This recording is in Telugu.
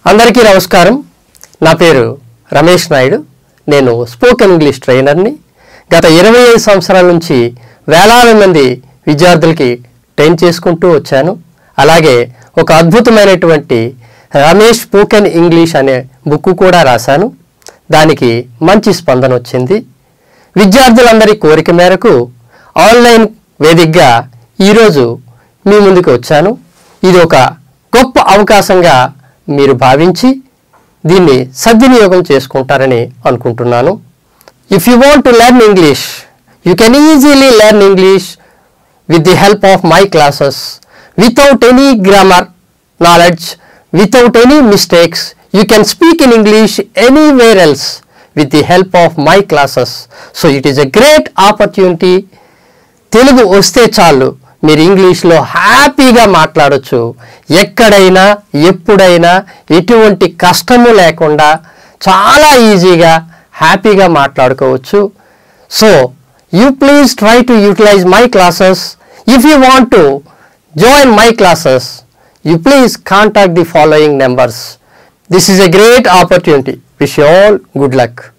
అందరికీ నమస్కారం నా పేరు రమేష్ నాయుడు నేను స్పోకెన్ ఇంగ్లీష్ ట్రైనర్ని గత ఇరవై ఐదు సంవత్సరాల నుంచి వేలాది మంది విద్యార్థులకి ట్రైన్ చేసుకుంటూ వచ్చాను అలాగే ఒక అద్భుతమైనటువంటి రమేష్ స్పోకెన్ ఇంగ్లీష్ అనే బుక్ కూడా రాశాను దానికి మంచి స్పందన వచ్చింది విద్యార్థులందరి కోరిక మేరకు ఆన్లైన్ వేదికగా ఈరోజు మీ ముందుకు వచ్చాను ఇది ఒక గొప్ప అవకాశంగా మీరు భావించి దీన్ని సద్వినియోగం చేసుకుంటారని అనుకుంటున్నాను if you want to learn English you can easily learn English with the help of my classes without any grammar knowledge without any mistakes you can speak in english anywhere else with the help of my classes so it is a great opportunity Telugu వస్తే చాలు మీరు ఇంగ్లీష్లో హ్యాపీగా మాట్లాడొచ్చు ఎక్కడైనా ఎప్పుడైనా ఎటువంటి కష్టము లేకుండా చాలా ఈజీగా హ్యాపీగా మాట్లాడుకోవచ్చు so you please try to utilize my classes. If you want to join my classes, you please contact the following numbers. This is a great opportunity. Wish you all good luck.